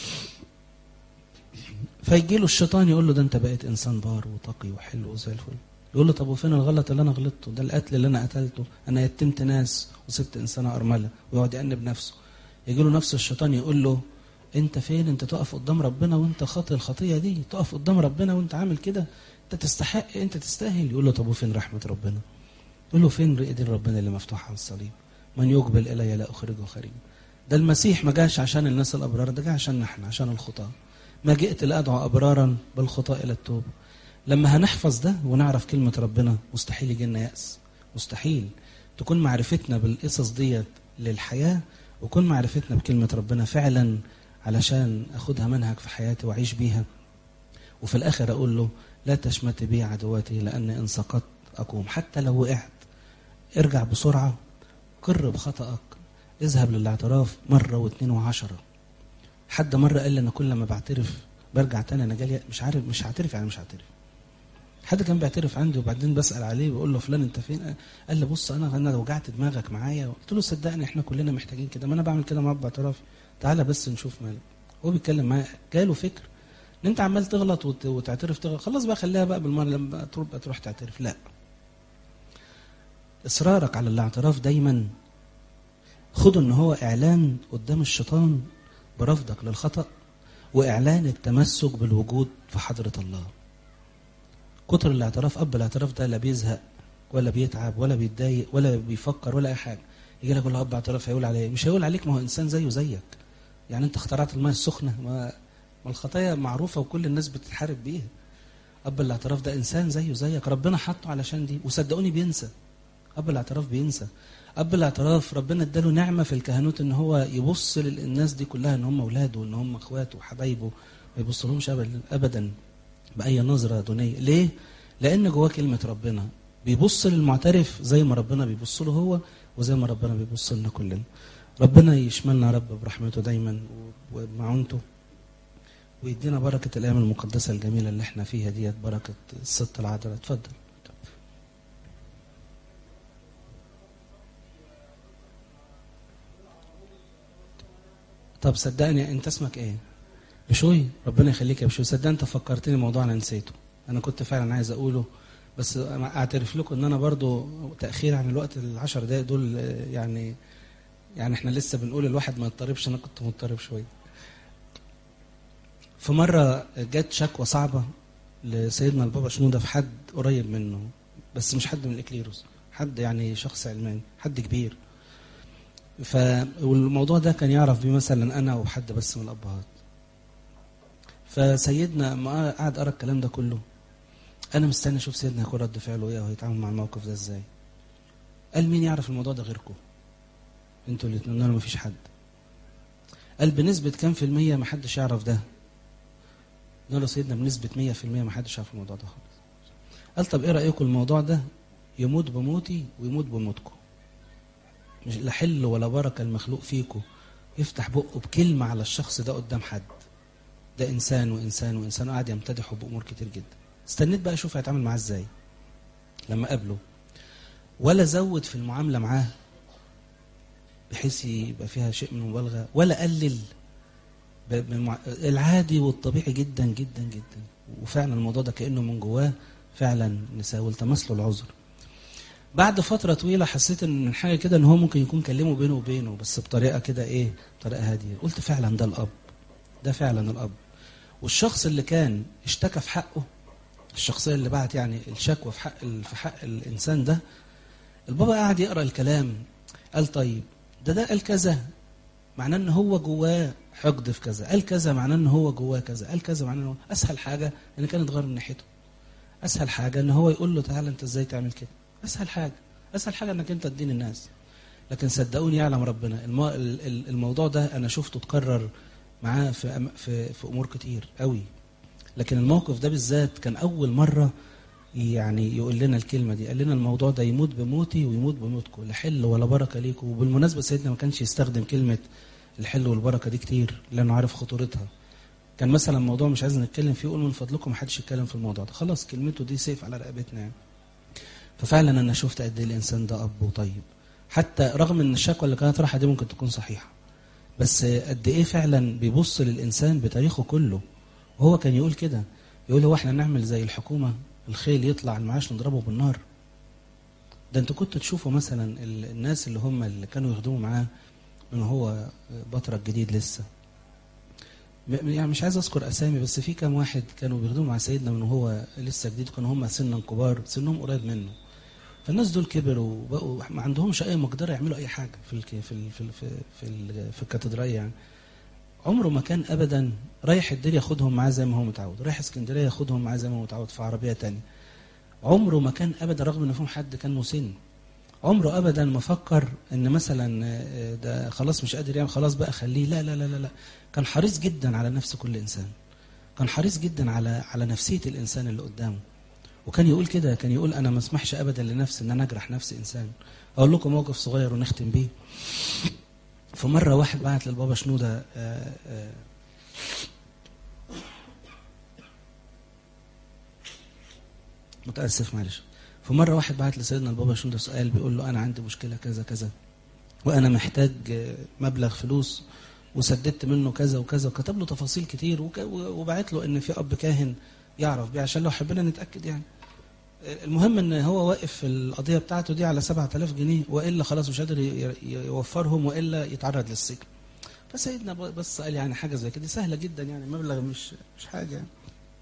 فيجي له الشيطان يقول له ده انت بقيت انسان بار وتقي وحلو وزي الفل يقول له طب وفين الغلط اللي انا غلطته ده القتل اللي انا قتلته انا يتمت ناس وسبت انسانه ارمله ويقعد يأنب نفسه يجي له نفس الشيطان يقول له انت فين انت تقف قدام ربنا وانت خاطئ الخطيه دي تقف قدام ربنا وانت عامل كده انت تستحق انت تستاهل يقول له طب وفين رحمه ربنا يقول له فين ايدين ربنا اللي مفتوحه على الصليب من يقبل الي لا اخرجه خارجا ده المسيح ما جاش عشان الناس الابرار ده جه عشان احنا عشان الخطاه ما جئت لادعو ابرارا بل خطاء الى التوبه لما هنحفظ ده ونعرف كلمه ربنا مستحيل يجي لنا ياس مستحيل تكون معرفتنا بالقصص ديت للحياه وكون معرفتنا بكلمه ربنا فعلا علشان اخدها منهج في حياتي واعيش بيها وفي الاخر اقول له لا تشمت بي عدواتي لان ان سقطت اقوم حتى لو وقعت ارجع بسرعه قر بخطأك اذهب للاعتراف مره واثنين وعشره حد مره قال لي انا كل ما بعترف برجع تاني انا جالي مش عارف مش هعترف يعني مش هعترف حد كان بيعترف عندي وبعدين بسال عليه بقول له فلان انت فين قال لي بص انا انا وجعت دماغك معايا قلت له صدقني احنا كلنا محتاجين كده ما انا بعمل كده معاك باعترافي تعالى بس نشوف مالك هو بيتكلم معايا جاله فكر ان انت عمال تغلط وت- وتعترف تغلط خلاص بقى خليها بقى بالمره لما تروح بقى تروح تعترف لا اصرارك على الاعتراف دايما خده ان هو اعلان قدام الشيطان برفضك للخطا واعلان التمسك بالوجود في حضره الله كتر الاعتراف اب الاعتراف ده لا بيزهق ولا بيتعب ولا بيتضايق ولا بيفكر ولا اي حاجه يجي لك يقول له اب اعتراف هيقول عليه مش هيقول عليك ما هو انسان زيه زيك يعني انت اخترعت الماء السخنه ما ما الخطايا معروفه وكل الناس بتتحارب بيها اب الاعتراف ده انسان زيه زيك ربنا حطه علشان دي وصدقوني بينسى اب الاعتراف بينسى اب الاعتراف ربنا اداله نعمه في الكهنوت ان هو يبص للناس دي كلها ان هم اولاده وان هم اخواته وحبايبه ما يبصلهمش ابدا ابدا باي نظره دونيه ليه لان جواه كلمه ربنا بيبص للمعترف زي ما ربنا بيبص له هو وزي ما ربنا بيبص لنا كلنا ربنا يشملنا يا رب برحمته دايما وبمعونته ويدينا بركة الأيام المقدسة الجميلة اللي احنا فيها ديت بركة الست العذراء اتفضل طب صدقني انت اسمك ايه بشوي ربنا يخليك يا بشوي صدق انت فكرتني موضوع انا نسيته انا كنت فعلا عايز اقوله بس اعترف لكم ان انا برضو تاخير عن الوقت العشر دقايق دول آه، يعني يعني احنا لسه بنقول الواحد ما يضطربش انا كنت مضطرب شويه في مرة جت شكوى صعبة لسيدنا البابا شنودة في حد قريب منه بس مش حد من الإكليروس حد يعني شخص علماني حد كبير ف والموضوع ده كان يعرف بيه مثلا أنا وحد بس من الأبهات فسيدنا ما قعد قرا الكلام ده كله أنا مستني أشوف سيدنا هيكون رد فعله إيه وهيتعامل مع الموقف ده إزاي قال مين يعرف الموضوع ده غيركم انتوا الاتنين قالوا مفيش حد قال بنسبة كام في المية محدش يعرف ده قال له سيدنا بنسبة 100% ما حدش عارف الموضوع ده خالص. قال طب ايه رأيكم الموضوع ده يموت بموتي ويموت بموتكم. مش لا حل ولا بركة المخلوق فيكم يفتح بقه بكلمة على الشخص ده قدام حد. ده إنسان وإنسان وإنسان قاعد يمتدحه بأمور كتير جدا. استنيت بقى أشوف هيتعامل معاه إزاي. لما قابله. ولا زود في المعاملة معاه بحيث يبقى فيها شيء من المبالغة ولا قلل ب- بمع- العادي والطبيعي جدا جدا جدا وفعلا الموضوع ده كانه من جواه فعلا نساء والتمس له العذر بعد فتره طويله حسيت ان من حاجه كده ان هو ممكن يكون كلمه بينه وبينه بس بطريقه كده ايه بطريقه هاديه قلت فعلا ده الاب ده فعلا الاب والشخص اللي كان اشتكى في حقه الشخصيه اللي بعت يعني الشكوى في حق ال- في حق الانسان ده البابا قاعد يقرا الكلام قال طيب ده ده قال كذا معناه ان هو جواه حقد في كذا قال كذا معناه ان هو جواه كذا قال كذا معناه ان هو اسهل حاجه ان كان يتغير من ناحيته اسهل حاجه ان هو يقول له تعالى انت ازاي تعمل كده اسهل حاجه اسهل حاجه انك انت تدين الناس لكن صدقوني يعلم ربنا المو... ال- ال- الموضوع ده انا شفته اتكرر معاه في أم- في في امور كتير قوي لكن الموقف ده بالذات كان اول مره يعني يقول لنا الكلمه دي قال لنا الموضوع ده يموت بموتي ويموت بموتكم لا حل ولا بركه ليكم وبالمناسبه سيدنا ما كانش يستخدم كلمه الحل والبركه دي كتير لانه عارف خطورتها كان مثلا موضوع مش عايز نتكلم فيه يقول من فضلكم ما حدش يتكلم في الموضوع ده خلاص كلمته دي سيف على رقبتنا يعني ففعلا انا شفت قد ايه الانسان ده اب وطيب حتى رغم ان الشكوى اللي كانت رايحه دي ممكن تكون صحيحه بس قد ايه فعلا بيبص للانسان بتاريخه كله وهو كان يقول كده يقول هو احنا نعمل زي الحكومه الخيل يطلع المعاش نضربه بالنار ده انت كنت تشوفوا مثلا ال- الناس اللي هم اللي كانوا يخدموا معاه من هو بطرك جديد لسه م- يعني مش عايز اذكر اسامي بس في كام واحد كانوا بيخدموا مع سيدنا من هو لسه جديد كانوا هم سنا كبار سنهم قريب منه فالناس دول كبروا وبقوا ما عندهمش اي مقدره يعملوا اي حاجه في الك في ال في ال في, في, ال في الكاتدرائيه يعني عمره ما كان ابدا رايح الدير ياخدهم معاه زي ما هو متعود رايح اسكندريه ياخدهم معاه زي ما هو متعود في عربيه تانية عمره ما كان ابدا رغم ان فيهم حد كان مسن عمره ابدا ما فكر ان مثلا آه، ده خلاص مش قادر يعمل خلاص بقى خليه لا لا لا لا لا كان حريص جدا على نفس كل انسان كان حريص جدا على على نفسيه الانسان اللي قدامه وكان يقول كده كان يقول انا ما اسمحش ابدا لنفسي ان انا اجرح نفس انسان اقول لكم موقف صغير ونختم بيه فمره واحد بعت للبابا شنوده آه، آه، متاسف معلش فمره واحد بعت لسيدنا البابا شنودة سؤال بيقول له انا عندي مشكله كذا كذا وانا محتاج آه، مبلغ فلوس وسددت منه كذا وكذا وكتب له تفاصيل كتير وك- وبعت له ان في اب كاهن يعرف بيه عشان لو حبينا نتاكد يعني المهم ان هو واقف في القضيه بتاعته دي على 7000 جنيه والا خلاص مش قادر ي- ي- يوفرهم والا يتعرض للسجن فسيدنا ب- بس قال يعني حاجه زي كده سهله جدا يعني مبلغ مش مش حاجه يعني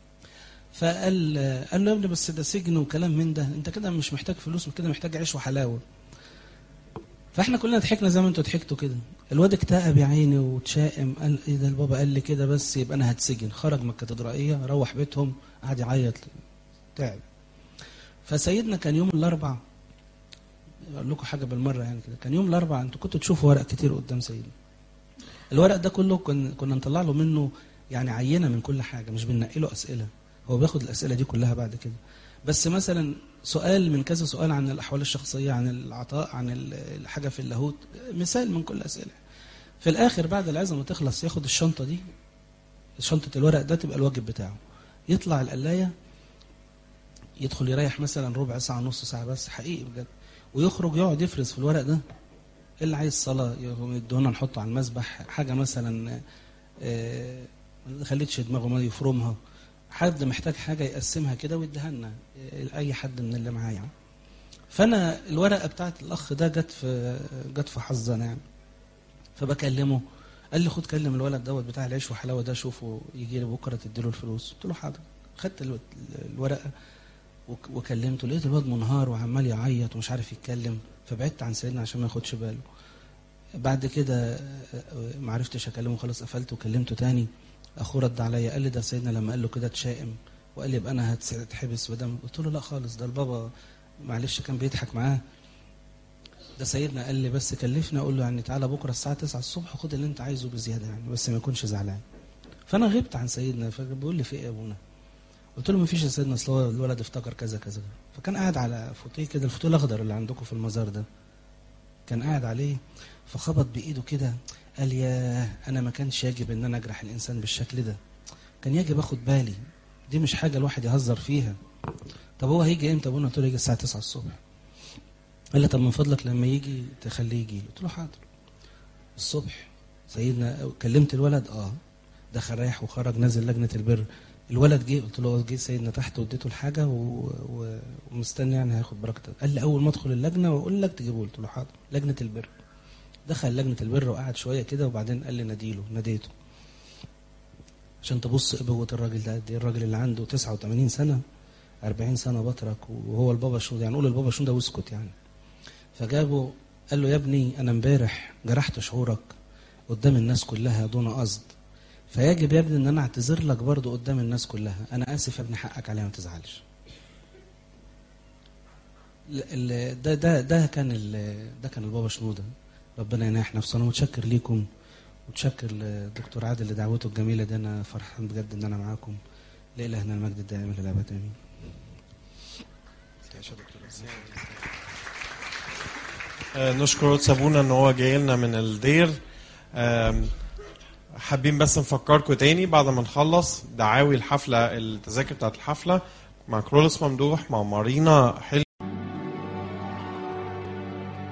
فقال قال له يا ابني بس ده سجن وكلام من ده انت كده مش محتاج فلوس كده محتاج عيش وحلاوه فاحنا كلنا ضحكنا زي ما انتوا ضحكتوا كده الواد اكتئب يا عيني وتشائم قال ايه ده البابا قال لي كده بس يبقى انا هتسجن خرج من الكاتدرائيه روح بيتهم قعد يعيط تعب فسيدنا كان يوم الاربع اقول لكم حاجه بالمره يعني كده كان يوم الاربع انتوا كنتوا تشوفوا ورق كتير قدام سيدنا الورق ده كله كن كنا نطلع له منه يعني عينه من كل حاجه مش بننقي له اسئله هو بياخد الاسئله دي كلها بعد كده بس مثلا سؤال من كذا سؤال عن الاحوال الشخصيه عن العطاء عن ال- الحاجه في اللاهوت مثال من كل الاسئله في الاخر بعد العزة ما تخلص ياخد الشنطه دي شنطه الورق ده تبقى الواجب بتاعه يطلع القلايه يدخل يريح مثلا ربع ساعه نص ساعه بس حقيقي بجد ويخرج يقعد يفرز في الورق ده اللي عايز صلاه يدونا نحطه على المسبح حاجه مثلا آه، ما خليتش دماغه ما يفرمها حد محتاج حاجه يقسمها كده ويديها لنا آه، اي حد من اللي معاه يعني فانا الورقه بتاعت الاخ ده جت في جت في حظنا يعني فبكلمه قال لي خد كلم الولد دوت بتاع العيش وحلاوه ده شوفه يجي لي بكره تديله الفلوس قلت له حاضر خدت الو- الورقه وك- وكلمته لقيت الواد منهار وعمال يعيط ومش عارف يتكلم فبعدت عن سيدنا عشان ما ياخدش باله بعد كده آه، آه، ما عرفتش اكلمه خلاص قفلت وكلمته تاني اخوه رد عليا قال لي ده سيدنا لما قال له كده اتشائم وقال لي يبقى انا هتس- هتحبس ودم قلت له لا خالص ده البابا معلش كان بيضحك معاه ده سيدنا قال لي بس كلفني اقول له يعني تعالى بكره الساعه 9 الصبح خد اللي انت عايزه بزياده يعني بس ما يكونش زعلان فانا غبت عن سيدنا فبيقول لي في ايه يا ابونا قلت له ما فيش يا سيدنا اصل هو الولد افتكر كذا كذا فكان قاعد على فوتيه كده الفوتيه الاخضر اللي عندكم في المزار ده كان قاعد عليه فخبط بايده كده قال يا انا ما كانش يجب ان انا اجرح الانسان بالشكل ده كان يجب اخد بالي دي مش حاجه الواحد يهزر فيها طب هو هيجي امتى ابونا قلت له يجي الساعه 9 الصبح قال لي طب من فضلك لما يجي تخليه يجي لي قلت له حاضر الصبح سيدنا كلمت الولد اه دخل رايح وخرج نزل لجنه البر الولد جه قلت له جه سيدنا تحت واديته الحاجه و... و... ومستني يعني هياخد بركتك قال لي اول ما ادخل اللجنه واقول لك تجيبه قلت له حاضر لجنه البر دخل لجنه البر وقعد شويه كده وبعدين قال لي ناديله ناديته عشان تبص ابوه الراجل ده قد ايه الراجل اللي عنده 89 سنه 40 سنه بطرك وهو البابا شنودة يعني قول البابا شنودة واسكت يعني فجابه قال له يا ابني انا امبارح جرحت شعورك قدام الناس كلها دون قصد فيجب يا ابني ان انا اعتذر لك برضه قدام الناس كلها انا اسف يا ابني حقك عليا ما تزعلش ال- ال- ده ده ده كان ال- ده كان البابا شنودة ربنا يناح نفسه انا متشكر ليكم متشكر للدكتور عادل لدعوته الجميله دي انا فرحان بجد ان انا معاكم لإلهنا المجد الدائم للابد امين آه، نشكر قدس ابونا ان هو جاي لنا من الدير آم، حابين بس نفكركم تاني بعد ما نخلص دعاوي الحفله التذاكر بتاعت الحفله مع كرولس ممدوح مع مارينا حلو